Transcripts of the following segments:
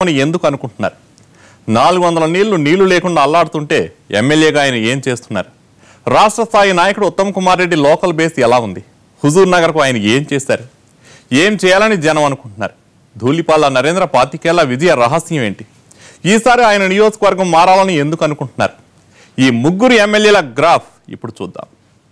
చెప్పని ఎందుకు అనుకుంటున్నారు నాలుగు వందల నీళ్లు నీళ్లు లేకుండా అల్లాడుతుంటే ఎమ్మెల్యేగా ఆయన ఏం చేస్తున్నారు రాష్ట్ర స్థాయి నాయకుడు ఉత్తమ్ కుమార్ రెడ్డి లోకల్ బేస్ ఎలా ఉంది హుజూర్ నగర్కు ఆయన ఏం చేశారు ఏం చేయాలని జనం అనుకుంటున్నారు ధూళిపాల నరేంద్ర పాతికేళ్ల విజయ రహస్యం ఏంటి ఈసారి ఆయన నియోజకవర్గం మారాలని ఎందుకు అనుకుంటున్నారు ఈ ముగ్గురు ఎమ్మెల్యేల గ్రాఫ్ ఇప్పుడు చూద్దాం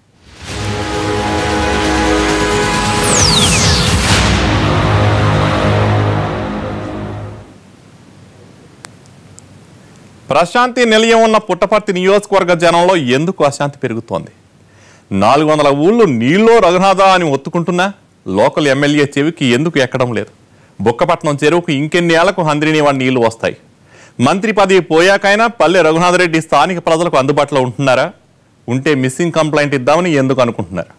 ప్రశాంతి నిలయం ఉన్న పుట్టపర్తి నియోజకవర్గ జనంలో ఎందుకు అశాంతి పెరుగుతోంది నాలుగు వందల ఊళ్ళు నీళ్ళో రఘునాథ అని ఒత్తుకుంటున్నా లోకల్ ఎమ్మెల్యే చెవికి ఎందుకు ఎక్కడం లేదు బుక్కపట్నం చెరువుకు ఇంకెన్ని ఏళ్లకు హంద్రినీవా నీళ్లు వస్తాయి మంత్రి పదవి పోయాకైనా పల్లె రఘునాథరెడ్డి స్థానిక ప్రజలకు అందుబాటులో ఉంటున్నారా ఉంటే మిస్సింగ్ కంప్లైంట్ ఇద్దామని ఎందుకు అనుకుంటున్నారు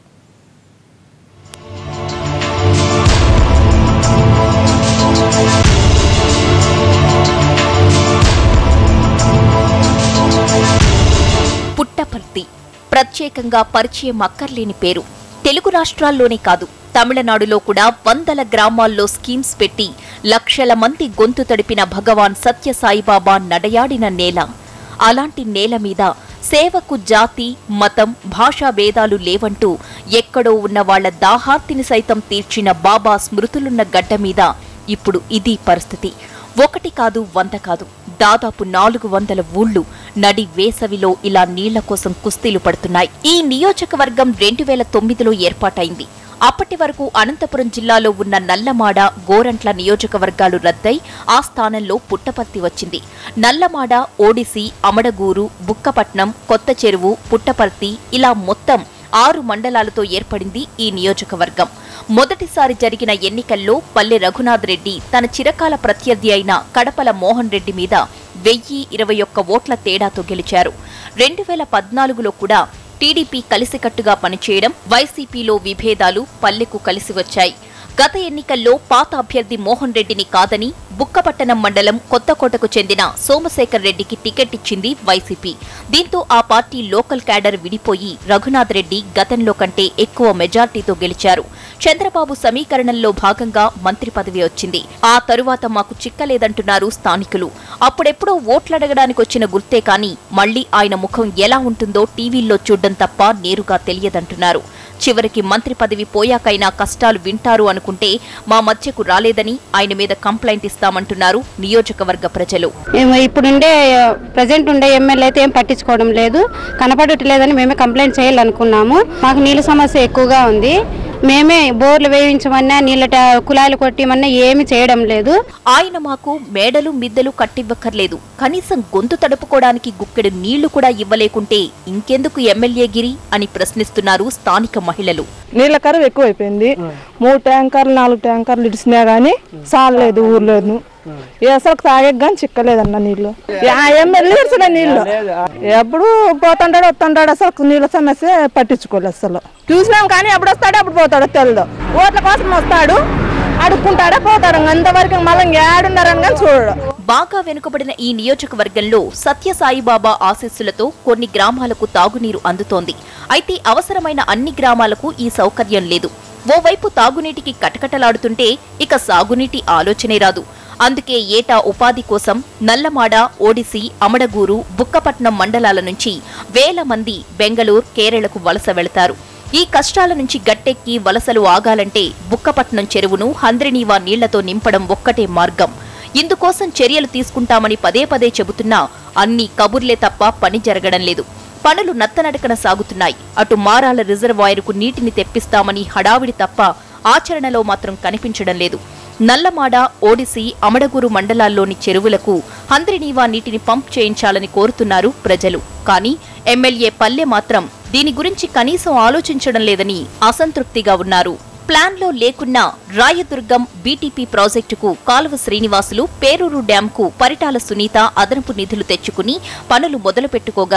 పుట్టపర్తి ప్రత్యేకంగా పరిచయం అక్కర్లేని పేరు తెలుగు రాష్ట్రాల్లోనే కాదు తమిళనాడులో కూడా వందల గ్రామాల్లో స్కీమ్స్ పెట్టి లక్షల మంది గొంతు తడిపిన భగవాన్ సత్యసాయిబాబా నడయాడిన నేల అలాంటి నేల మీద సేవకు జాతి మతం భాషా భేదాలు లేవంటూ ఎక్కడో ఉన్న వాళ్ల దాహార్తిని సైతం తీర్చిన బాబా స్మృతులున్న గడ్డ మీద ఇప్పుడు ఇది పరిస్థితి ఒకటి కాదు వంద కాదు దాదాపు నాలుగు వందల ఊళ్ళు నడి వేసవిలో ఇలా నీళ్ల కోసం కుస్తీలు పడుతున్నాయి ఈ నియోజకవర్గం రెండు వేల తొమ్మిదిలో ఏర్పాటైంది అప్పటి వరకు అనంతపురం జిల్లాలో ఉన్న నల్లమాడ గోరంట్ల నియోజకవర్గాలు రద్దై ఆ స్థానంలో పుట్టపర్తి వచ్చింది నల్లమాడ ఓడిసి అమడగూరు బుక్కపట్నం కొత్త చెరువు పుట్టపర్తి ఇలా మొత్తం ఆరు మండలాలతో ఏర్పడింది ఈ నియోజకవర్గం మొదటిసారి జరిగిన ఎన్నికల్లో పల్లె రఘునాథ్ రెడ్డి తన చిరకాల ప్రత్యర్థి అయిన కడపల మోహన్ రెడ్డి మీద వెయ్యి ఇరవై ఒక్క ఓట్ల తేడాతో గెలిచారు రెండు వేల పద్నాలుగులో కూడా టీడీపీ కలిసికట్టుగా పనిచేయడం వైసీపీలో విభేదాలు పల్లెకు కలిసి వచ్చాయి గత ఎన్నికల్లో పాత అభ్యర్థి మోహన్ రెడ్డిని కాదని బుక్కపట్టణం మండలం కొత్తకోటకు చెందిన సోమశేఖర్ రెడ్డికి టికెట్ ఇచ్చింది వైసీపీ దీంతో ఆ పార్టీ లోకల్ క్యాడర్ విడిపోయి రఘునాథ్ రెడ్డి గతంలో కంటే ఎక్కువ మెజార్టీతో గెలిచారు చంద్రబాబు సమీకరణంలో భాగంగా మంత్రి పదవి వచ్చింది ఆ తరువాత మాకు చిక్కలేదంటున్నారు స్థానికులు అప్పుడెప్పుడో ఓట్లడగడానికి వచ్చిన గుర్తే కాని మళ్లీ ఆయన ముఖం ఎలా ఉంటుందో టీవీల్లో చూడ్డం తప్ప నేరుగా తెలియదంటున్నారు చివరికి మంత్రి పదవి పోయాకైనా కష్టాలు వింటారు అనుకుంటే మా మధ్యకు రాలేదని ఆయన మీద కంప్లైంట్ ఇస్తామంటున్నారు నియోజకవర్గ ప్రజలు మేము ఇప్పుడుండే ప్రజెంట్ ఉండే ఎమ్మెల్యే అయితే ఏం పట్టించుకోవడం లేదు కనపడట్లేదని మేమే కంప్లైంట్ చేయాలనుకున్నాము మాకు నీళ్ళ సమస్య ఎక్కువగా ఉంది మేమే బోర్లు వేయించమన్నా నీళ్ళ ట్యా- కుళాయిలు కొట్టిమన్నా ఏమీ చేయడం లేదు ఆయన మాకు మేడలు మిద్దెలు కట్టివ్వక్కర్లేదు కనీసం గొంతు తడుపుకోవడానికి గుక్కెడు నీళ్లు కూడా ఇవ్వలేకుంటే ఇంకెందుకు ఎమ్మెల్యే గిరి అని ప్రశ్నిస్తున్నారు స్థానిక మహిళలు నీళ్ళ కరువు ఎక్కువైపోయింది మూడు ట్యాంకర్లు నాలుగు ట్యాంకర్లు ఇడిచినా గానీ చాలలేదు ఊర్లోను అసలు తాగే కానీ చిక్కలేదన్న నీళ్లు ఆ ఎమ్మెల్యే ఇడిచిన నీళ్లు ఎప్పుడు పోతుంటాడు వస్తుంటాడు అసలు నీళ్ళ సమస్య పట్టించుకోలేదు అసలు చూసినాం కానీ ఎప్పుడు వస్తాడో అప్పుడు పోతాడో తెలియదు ఓట్ల కోసం వస్తాడు అడుక్కుంటాడా పోతాడు అంతవరకు మళ్ళీ ఏడున్నారని కానీ చూడడు బాగా వెనుకబడిన ఈ నియోజకవర్గంలో సత్యసాయిబాబా ఆశీస్సులతో కొన్ని గ్రామాలకు తాగునీరు అందుతోంది అయితే అవసరమైన అన్ని గ్రామాలకు ఈ సౌకర్యం లేదు ఓవైపు తాగునీటికి కటకటలాడుతుంటే ఇక సాగునీటి ఆలోచనే రాదు అందుకే ఏటా ఉపాధి కోసం నల్లమాడ ఓడిసి అమడగూరు బుక్కపట్నం మండలాల నుంచి వేల మంది బెంగళూరు కేరళకు వలస వెళతారు ఈ కష్టాల నుంచి గట్టెక్కి వలసలు ఆగాలంటే బుక్కపట్నం చెరువును హంద్రినీవా నీళ్లతో నింపడం ఒక్కటే మార్గం ఇందుకోసం చర్యలు తీసుకుంటామని పదే పదే చెబుతున్నా అన్ని కబుర్లే తప్ప పని జరగడం లేదు పనులు నత్తనడకన సాగుతున్నాయి అటు మారాల రిజర్వాయర్కు నీటిని తెప్పిస్తామని హడావిడి తప్ప ఆచరణలో మాత్రం కనిపించడం లేదు నల్లమాడ ఓడిసి అమడగూరు మండలాల్లోని చెరువులకు హంద్రినీవా నీటిని పంప్ చేయించాలని కోరుతున్నారు ప్రజలు కానీ ఎమ్మెల్యే పల్లె మాత్రం దీని గురించి కనీసం ఆలోచించడం లేదని అసంతృప్తిగా ఉన్నారు ప్లాన్లో లేకున్నా రాయదుర్గం బీటీపీ ప్రాజెక్టుకు కాలువ శ్రీనివాసులు పేరూరు డ్యాంకు పరిటాల సునీత అదనపు నిధులు తెచ్చుకుని పనులు మొదలుపెట్టుకోగా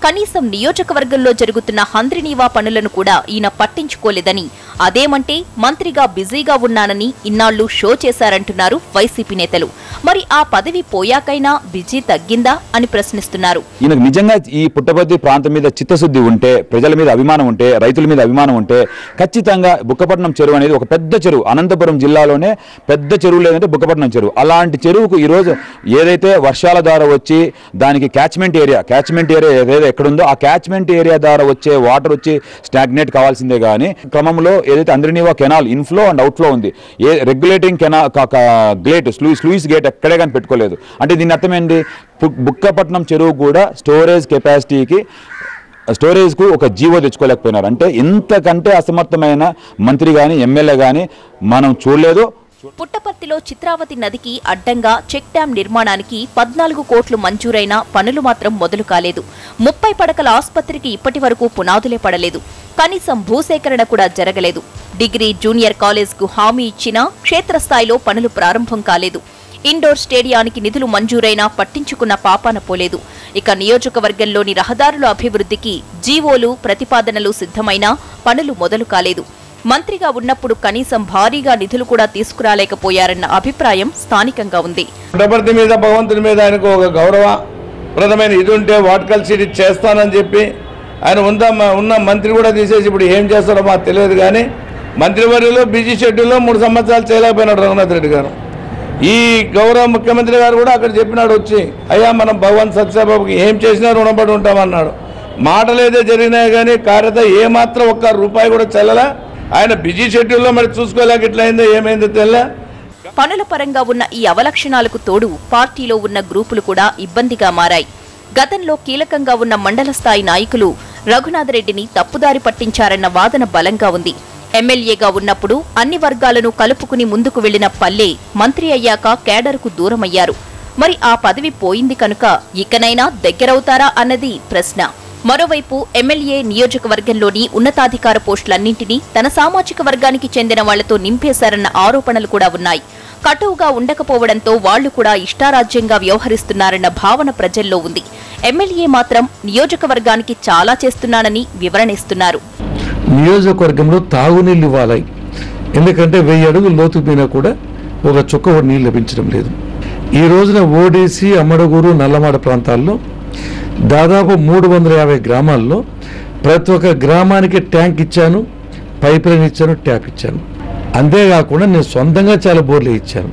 కనీసం నియోజకవర్గంలో జరుగుతున్న హంద్రినీవా పనులను కూడా ఈయన పట్టించుకోలేదని అదేమంటే మంత్రిగా బిజీగా ఉన్నానని ఇన్నాళ్లు షో చేశారంటున్నారు వైసీపీ నేతలు మరి ఆ పదవి పోయాకైనా బిజీ తగ్గిందా అని ప్రశ్నిస్తున్నారు ఈయనకు నిజంగా ఈ పుట్టపర్తి ప్రాంతం మీద చిత్తశుద్ధి ఉంటే ప్రజల మీద అభిమానం ఉంటే రైతుల మీద అభిమానం ఉంటే ఖచ్చితంగా బుక్కపట్నం చెరువు అనేది ఒక పెద్ద చెరువు అనంతపురం జిల్లాలోనే పెద్ద చెరువు లేదంటే బుక్కపట్నం చెరువు అలాంటి చెరువుకు ఈరోజు ఏదైతే వర్షాల ద్వారా వచ్చి దానికి క్యాచ్మెంట్ ఏరియా క్యాచ్మెంట్ ఏరియా ఏదైతే ఎక్కడుందో ఆ క్యాచ్మెంట్ ఏరియా ద్వారా వచ్చే వాటర్ వచ్చి స్టాగ్నేట్ కావాల్సిందే కానీ క్రమంలో ఏదైతే అందరినీవా కెనాల్ ఇన్ఫ్లో అండ్ అవుట్ఫ్లో ఉంది ఏ రెగ్యులేటింగ్ కెనా గ్లేట్ స్లూ స్లూయిస్ గేట్ ఎక్కడే కానీ పెట్టుకోలేదు అంటే దీని అర్థం ఏంటి పు- బుక్కపట్నం చెరువు కూడా స్టోరేజ్ కెపాసిటీకి స్టోరేజ్కు ఒక జీవో తెచ్చుకోలేకపోయినారు అంటే ఇంతకంటే అసమర్థమైన మంత్రి కానీ ఎమ్మెల్యే కానీ మనం చూడలేదు పుట్టపర్తిలో చిత్రావతి నదికి అడ్డంగా చెక్ డ్యాం నిర్మాణానికి పద్నాలుగు కోట్లు మంజూరైనా పనులు మాత్రం మొదలు కాలేదు ముప్పై పడకల ఆసుపత్రికి ఇప్పటి వరకు పునాదులే పడలేదు కనీసం భూసేకరణ కూడా జరగలేదు డిగ్రీ జూనియర్ కాలేజ్కు హామీ ఇచ్చినా క్షేత్రస్థాయిలో పనులు ప్రారంభం కాలేదు ఇండోర్ స్టేడియానికి నిధులు మంజూరైనా పట్టించుకున్న పాపాన పోలేదు ఇక నియోజకవర్గంలోని రహదారుల అభివృద్ధికి జీవోలు ప్రతిపాదనలు సిద్ధమైనా పనులు మొదలు కాలేదు మంత్రిగా ఉన్నప్పుడు కనీసం భారీగా నిధులు కూడా తీసుకురాలేకపోయారన్న అభిప్రాయం స్థానికంగా ఉంది పుట్టపర్తి మీద భగవంతుని మీద ఆయనకు ఒక గౌరవప్రదమైన ఇది ఉంటే వాటికల్ సిటీ చేస్తానని చెప్పి ఆయన ఉన్న ఉన్న మంత్రి కూడా తీసేసి ఇప్పుడు ఏం చేస్తారో మాకు తెలియదు కానీ మంత్రివర్యులు బిజీ షెడ్యూల్లో మూడు సంవత్సరాలు చేయలేకపోయినాడు రఘునాథ్ రెడ్డి గారు ఈ గౌరవ ముఖ్యమంత్రి గారు కూడా అక్కడ చెప్పినాడు వచ్చి అయ్యా మనం భగవాన్ సత్యబాబుకి ఏం చేసినా రుణపడి ఉంటామన్నాడు మాటలేదే జరిగినాయి కానీ కార్యత ఏమాత్రం ఒక్క రూపాయి కూడా చెల్లలా ఆయన బిజీ షెడ్యూల్లో మరి చూసుకోలేక ఇట్లయిందో ఏమైందో తెల్ల పనుల పరంగా ఉన్న ఈ అవలక్షణాలకు తోడు పార్టీలో ఉన్న గ్రూపులు కూడా ఇబ్బందిగా మారాయి గతంలో కీలకంగా ఉన్న మండల స్థాయి నాయకులు రఘునాథరెడ్డిని తప్పుదారి పట్టించారన్న వాదన బలంగా ఉంది ఎమ్మెల్యేగా ఉన్నప్పుడు అన్ని వర్గాలను కలుపుకుని ముందుకు వెళ్లిన పల్లె మంత్రి అయ్యాక కేడర్కు దూరమయ్యారు మరి ఆ పదవి పోయింది కనుక ఇకనైనా దగ్గరవుతారా అన్నది ప్రశ్న మరోవైపు ఎమ్మెల్యే నియోజకవర్గంలోని ఉన్నతాధికార పోస్టులన్నింటినీ తన సామాజిక వర్గానికి చెందిన వాళ్లతో నింపేశారన్న ఆరోపణలు కూడా ఉన్నాయి కటువుగా ఉండకపోవడంతో వాళ్లు కూడా ఇష్టారాజ్యంగా వ్యవహరిస్తున్నారన్న భావన ప్రజల్లో ఉంది ఎమ్మెల్యే మాత్రం నియోజకవర్గానికి చాలా చేస్తున్నానని వివరణిస్తున్నారు నియోజకవర్గంలో తాగునీళ్ళు ఇవ్వాలి ఎందుకంటే వెయ్యి అడుగులు లోతు పోయినా కూడా ఒక చుక్క కూడా నీళ్ళు లభించడం లేదు ఈ రోజున ఓడిసి అమ్మడగూరు నల్లమాడ ప్రాంతాల్లో దాదాపు మూడు వందల యాభై గ్రామాల్లో ప్రతి ఒక్క గ్రామానికి ట్యాంక్ ఇచ్చాను పైప్ లైన్ ఇచ్చాను ట్యాప్ ఇచ్చాను అంతేకాకుండా నేను సొంతంగా చాలా బోర్లు ఇచ్చాను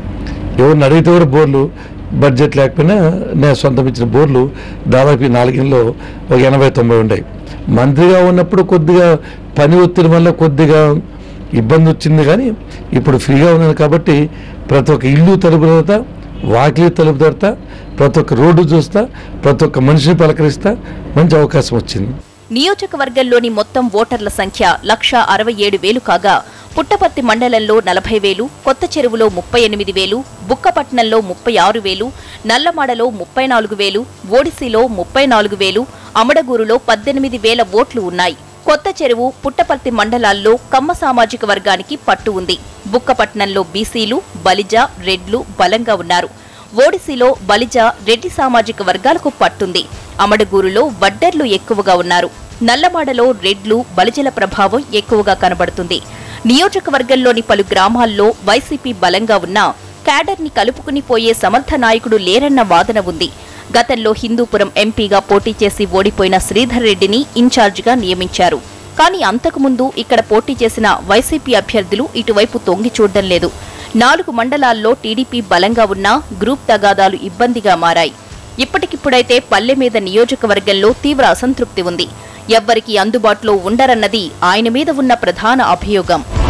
ఎవరిని అడిగితే కూడా బోర్లు బడ్జెట్ లేకపోయినా నేను సొంతం ఇచ్చిన బోర్లు దాదాపు ఈ నాలుగేళ్ళలో ఒక ఎనభై తొంభై ఉన్నాయి మంత్రిగా ఉన్నప్పుడు కొద్దిగా పని ఒత్తిడి వల్ల కొద్దిగా ఇబ్బంది వచ్చింది కానీ ఇప్పుడు ఫ్రీగా ఉన్నాను కాబట్టి ప్రతి ఒక్క ఇల్లు తలుపు తడతా వాకిలి తలుపు తడతా ప్రతి ఒక్క రోడ్డు చూస్తా ప్రతి ఒక్క మనిషిని పలకరిస్తా మంచి అవకాశం వచ్చింది నియోజకవర్గంలోని మొత్తం ఓటర్ల సంఖ్య లక్ష అరవై ఏడు వేలు కాగా పుట్టపర్తి మండలంలో నలభై వేలు కొత్త చెరువులో ముప్పై ఎనిమిది వేలు బుక్కపట్నంలో ముప్పై ఆరు వేలు నల్లమాడలో ముప్పై నాలుగు వేలు ఓడిసిలో ముప్పై నాలుగు వేలు అమడగూరులో పద్దెనిమిది వేల ఓట్లు ఉన్నాయి కొత్త చెరువు పుట్టపర్తి మండలాల్లో కమ్మ సామాజిక వర్గానికి పట్టు ఉంది బుక్కపట్నంలో బీసీలు బలిజ రెడ్లు బలంగా ఉన్నారు ఓడిసిలో బలిజ రెడ్డి సామాజిక వర్గాలకు పట్టుంది అమడగూరులో వడ్డర్లు ఎక్కువగా ఉన్నారు నల్లమాడలో రెడ్లు బలిజల ప్రభావం ఎక్కువగా కనబడుతుంది నియోజకవర్గంలోని పలు గ్రామాల్లో వైసీపీ బలంగా ఉన్నా క్యాడర్ని కలుపుకుని పోయే సమర్థ నాయకుడు లేరన్న వాదన ఉంది గతంలో హిందూపురం ఎంపీగా పోటీ చేసి ఓడిపోయిన శ్రీధర్ రెడ్డిని ఇన్ఛార్జిగా నియమించారు కానీ అంతకుముందు ఇక్కడ పోటీ చేసిన వైసీపీ అభ్యర్థులు ఇటువైపు తొంగి చూడడం లేదు నాలుగు మండలాల్లో టీడీపీ బలంగా ఉన్నా గ్రూప్ తగాదాలు ఇబ్బందిగా మారాయి ఇప్పటికిప్పుడైతే పల్లె మీద నియోజకవర్గంలో తీవ్ర అసంతృప్తి ఉంది ఎవ్వరికీ అందుబాటులో ఉండరన్నది ఆయన మీద ఉన్న ప్రధాన అభియోగం